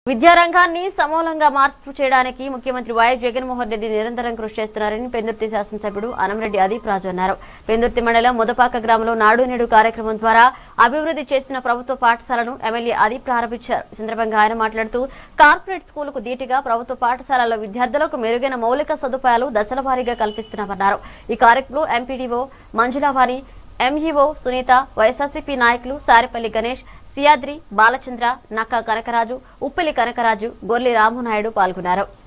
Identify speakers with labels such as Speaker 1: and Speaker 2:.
Speaker 1: విద్యారంగాన్ని సమూలంగా మార్పు చేయడానికి ముఖ్యమంత్రి వైఎస్ జగన్మోహన్ రెడ్డి నిరంతరం కృషి చేస్తున్నారని పెందుర్తి శాసనసభ్యుడు అనంరెడ్డి అదీప్ రాజు అన్నారు పెందుర్తి మండలం ముదపాక గ్రామంలో నాడు నేడు కార్యక్రమం ద్వారా అభివృద్ధి చేసిన ప్రభుత్వ పాఠశాలను ఎమ్మెల్యే అదీప్ ప్రారంభించారు ఈ సందర్భంగా ఆయన మాట్లాడుతూ కార్పొరేట్ స్కూలుకు ధీటుగా ప్రభుత్వ పాఠశాలల్లో విద్యార్థులకు మెరుగైన మౌలిక సదుపాయాలు దశల వారీగా కల్పిస్తున్నామన్నారు ఈ కార్యక్రమంలో MPDO Manjulavani MEO Sunitha YSRCP నాయకులు సారిపల్లి గణేష్ సియాద్రి బాలచంద్ర నక్క కనకరాజు ఉప్పిలి కనకరాజు గొర్లి రామునాయుడు పాల్గొన్నారు